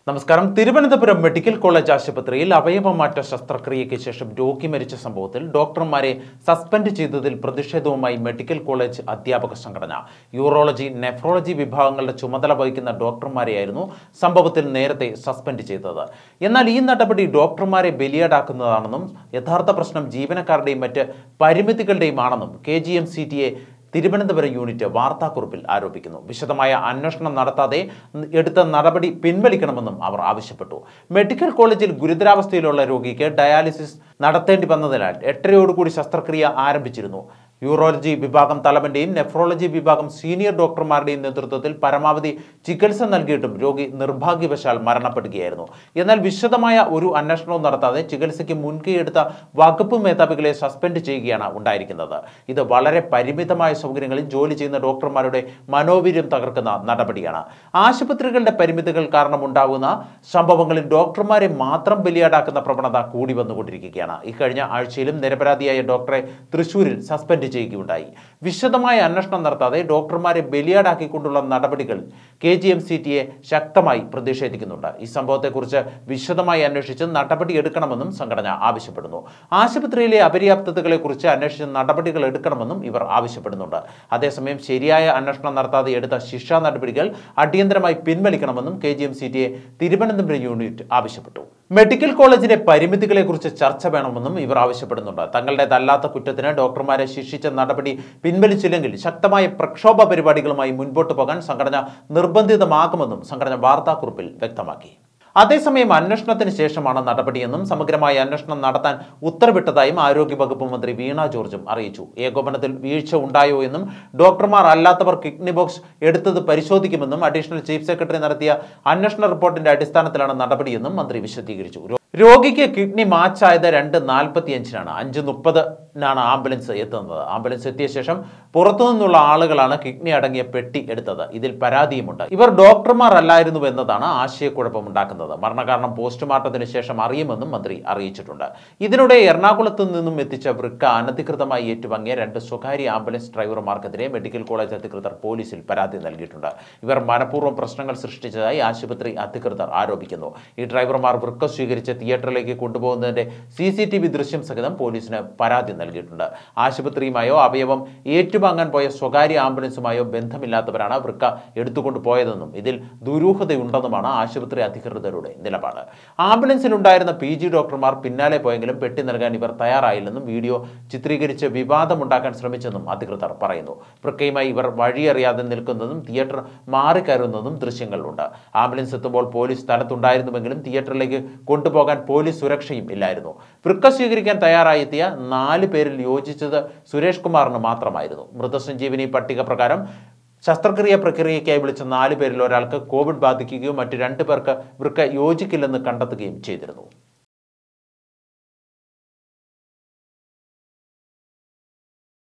നമസ്കാരം Thiruvananthapuram medical college ആശുപത്രിയിൽ അവയവമാറ്റ ശസ്ത്രക്രിയയ്ക്ക് ശേഷം രോഗി മരിച്ച സംഭവത്തിൽ ഡോക്ടർമാരെ സസ്പെൻഡ് ചെയ്തതിൽ പ്രതിഷേധവുമായി മെഡിക്കൽ കോളേജ് അധ്യാപക സംഘടന യൂറോളജി നെഫ്രോളജി വിഭാഗങ്ങളുടെ ചുമതല വഹിക്കുന്ന ഡോക്ടർമാരെയായിരുന്നു സംഭവത്തിൽ നേരത്തെ സസ്പെൻഡ് ചെയ്തത് എന്നാൽ ഈ നടപടി ഡോക്ടർമാരെ ബലിയാടാക്കുന്നതാണെന്നും യഥാർത്ഥ പ്രശ്നം ജീവനക്കാരുടെയും മറ്റ് പരിമിതികളുടെയും ആണെന്നും K G M C T A Thiruvananthapuram unit വാർത്താക്കുറിപ്പിൽ ആരോപിക്കുന്നു വിശദമായ അന്വേഷണം നടത്താതെ എടുത്ത നടപടി പിൻവലിക്കണമെന്നും അവർ ആവശ്യപ്പെട്ടു മെഡിക്കൽ കോളേജിൽ ഗുരുതരാവസ്ഥയിലുള്ള രോഗിക്ക് ഡയാലിസിസ് നടത്തേണ്ടി വന്നതിനാൽ എട്ടരയോടുകൂടി ശസ്ത്രക്രിയ ആരംഭിച്ചിരുന്നു യൂറോളജി വിഭാഗം തലവന്റെയും നെഫ്രോളജി വിഭാഗം സീനിയർ ഡോക്ടർമാരുടെയും നേതൃത്വത്തിൽ പരമാവധി ചികിത്സ നൽകിയിട്ടും രോഗി നിർഭാഗ്യവശാൽ മരണപ്പെടുകയായിരുന്നു എന്നാൽ വിശദമായ ഒരു അന്വേഷണവും നടത്താതെ ചികിത്സയ്ക്ക് മുൻകൈയെടുത്ത വകുപ്പ് മേധാവികളെ സസ്പെൻഡ് ചെയ്യുകയാണ് ഉണ്ടായിരിക്കുന്നത് ഇത് വളരെ പരിമിതമായ സൗകര്യങ്ങളിൽ ജോലി ചെയ്യുന്ന ഡോക്ടർമാരുടെ മനോവീര്യം തകർക്കുന്ന നടപടിയാണ് ആശുപത്രികളുടെ പരിമിതികൾ കാരണമുണ്ടാകുന്ന സംഭവങ്ങളിൽ ഡോക്ടർമാരെ മാത്രം ബലിയാടാക്കുന്ന പ്രവണത കൂടി വന്നുകൊണ്ടിരിക്കുകയാണ് ഇക്കഴിഞ്ഞ ആഴ്ചയിലും നിരപരാധിയായ ഡോക്ടറെ തൃശൂരിൽ സസ്പെൻഡ് ചെയ്യുകയുണ്ടായി വിശദമായ അന്വേഷണം നടത്താതെ ഡോക്ടർമാരെ ബലിയാടാക്കിക്കൊണ്ടുള്ള നടപടികൾ K G M C T A ശക്തമായി പ്രതിഷേധിക്കുന്നുണ്ട് ഈ സംഭവത്തെക്കുറിച്ച് വിശദമായി അന്വേഷിച്ച് നടപടി എടുക്കണമെന്നും സംഘടന ആവശ്യപ്പെടുന്നു ആശുപത്രിയിലെ അപര്യാപ്തതകളെക്കുറിച്ച് അന്വേഷിച്ച് നടപടികൾ എടുക്കണമെന്നും ഇവർ ആവശ്യപ്പെടുന്നുണ്ട് അതേസമയം ശരിയായ അന്വേഷണം നടത്താതെ എടുത്ത ശിക്ഷാ നടപടികൾ അടിയന്തരമായി പിൻവലിക്കണമെന്നും K G M C T A Thiruvananthapuram unit ആവശ്യപ്പെട്ടു മെഡിക്കൽ കോളേജിലെ പരിമിതികളെക്കുറിച്ച് ചർച്ച വേണമെന്നും ഇവർ ആവശ്യപ്പെടുന്നുണ്ട് തങ്ങളുടേതല്ലാത്ത കുറ്റത്തിന് ഡോക്ടർമാരെ ശിക്ഷിച്ച നടപടി പിൻവലിച്ചില്ലെങ്കിൽ ശക്തമായ പ്രക്ഷോഭ പരിപാടികളുമായി മുൻപോട്ട് പോകാൻ സംഘടന നിർബന്ധിതമാകുമെന്നും സംഘടന വാർത്താക്കുറിപ്പിൽ വ്യക്തമാക്കി അതേസമയം അന്വേഷണത്തിന് ശേഷമാണ് നടപടിയെന്നും സമഗ്രമായ അന്വേഷണം നടത്താൻ ഉത്തരവിട്ടതായും ആരോഗ്യവകുപ്പ് മന്ത്രി വീണ ജോർജും അറിയിച്ചു ഏകോപനത്തിൽ വീഴ്ച ഉണ്ടായോ എന്നും ഡോക്ടർമാർ അല്ലാത്തവർ കിഡ്നി ബോക്സ് എടുത്തത് പരിശോധിക്കുമെന്നും അഡീഷണൽ ചീഫ് സെക്രട്ടറി നടത്തിയ അന്വേഷണ റിപ്പോർട്ടിന്റെ അടിസ്ഥാനത്തിലാണ് നടപടിയെന്നും മന്ത്രി വിശദീകരിച്ചു രോഗിക്ക് കിഡ്നി മാച്ചായത് രണ്ട് നാൽപ്പത്തിയഞ്ചിനാണ് അഞ്ച് മുപ്പതിനാണ് ആംബുലൻസ് എത്തുന്നത് ആംബുലൻസ് എത്തിയ ശേഷം പുറത്തുനിന്നുള്ള ആളുകളാണ് കിഡ്നി അടങ്ങിയ പെട്ടി എടുത്തത് ഇതിൽ പരാതിയുമുണ്ട് ഇവർ ഡോക്ടർമാർ അല്ലായിരുന്നു എന്നതാണ് ആശയക്കുഴപ്പമുണ്ടാക്കുന്നത് മരണകാരണം പോസ്റ്റ്മോർട്ടത്തിന് ശേഷം അറിയുമെന്നും മന്ത്രി അറിയിച്ചിട്ടുണ്ട് ഇതിനിടെ എറണാകുളത്ത് നിന്നും എത്തിച്ച വൃക്ക അനധികൃതമായി ഏറ്റുവാങ്ങിയ രണ്ട് സ്വകാര്യ ആംബുലൻസ് ഡ്രൈവർമാർക്കെതിരെ മെഡിക്കൽ കോളേജ് അധികൃതർ പോലീസിൽ പരാതി നൽകിയിട്ടുണ്ട് ഇവർ മനഃപൂർവ്വം പ്രശ്നങ്ങൾ സൃഷ്ടിച്ചതായി ആശുപത്രി അധികൃതർ ആരോപിക്കുന്നു ഈ ഡ്രൈവർമാർ വൃക്ക സ്വീകരിച്ച് തിയേറ്ററിലേക്ക് കൊണ്ടുപോകുന്നതിന്റെ സി സി ടി വി ദൃശ്യം സഹിതം പോലീസിന് പരാതി നൽകിയിട്ടുണ്ട് ആശുപത്രിയുമായോ അവയവം ഏറ്റുവാങ്ങാൻ പോയ സ്വകാര്യ ആംബുലൻസുമായോ ബന്ധമില്ലാത്തവരാണ് വൃക്ക എടുത്തുകൊണ്ട് പോയതെന്നും ഇതിൽ ദുരൂഹതയുണ്ടെന്നുമാണ് ആശുപത്രി അധികൃതരുടെ നിലപാട് ആംബുലൻസിലുണ്ടായിരുന്ന പി ജി ഡോക്ടർമാർ പിന്നാലെ പോയെങ്കിലും പെട്ടി നൽകാൻ ഇവർ തയ്യാറായില്ലെന്നും വീഡിയോ ചിത്രീകരിച്ച് വിവാദമുണ്ടാക്കാൻ ശ്രമിച്ചെന്നും അധികൃതർ പറയുന്നു വൃക്കയുമായി ഇവർ വഴിയറിയാതെ നിൽക്കുന്നതും തിയേറ്റർ മാറിക്കയറുന്നതും ദൃശ്യങ്ങളിലുണ്ട് ആംബുലൻസ് എത്തുമ്പോൾ പോലീസ് സ്ഥലത്തുണ്ടായിരുന്നുവെങ്കിലും തിയേറ്ററിലേക്ക് കൊണ്ടുപോകാൻ പോലീസ് സുരക്ഷയും ഇല്ലായിരുന്നു വൃക്ക സ്വീകരിക്കാൻ തയ്യാറായി എത്തിയ നാല് പേരിൽ യോജിച്ചത് സുരേഷ് കുമാറിന് മാത്രമായിരുന്നു മൃതസഞ്ജീവനി പട്ടിക പ്രകാരം ശസ്ത്രക്രിയ പ്രക്രിയയ്ക്കായി വിളിച്ച നാല് പേരിൽ ഒരാൾക്ക് കോവിഡ് ബാധിക്കുകയും മറ്റു രണ്ടു പേർക്ക് വൃക്ക യോജിക്കില്ലെന്ന് കണ്ടെത്തുകയും ചെയ്തിരുന്നു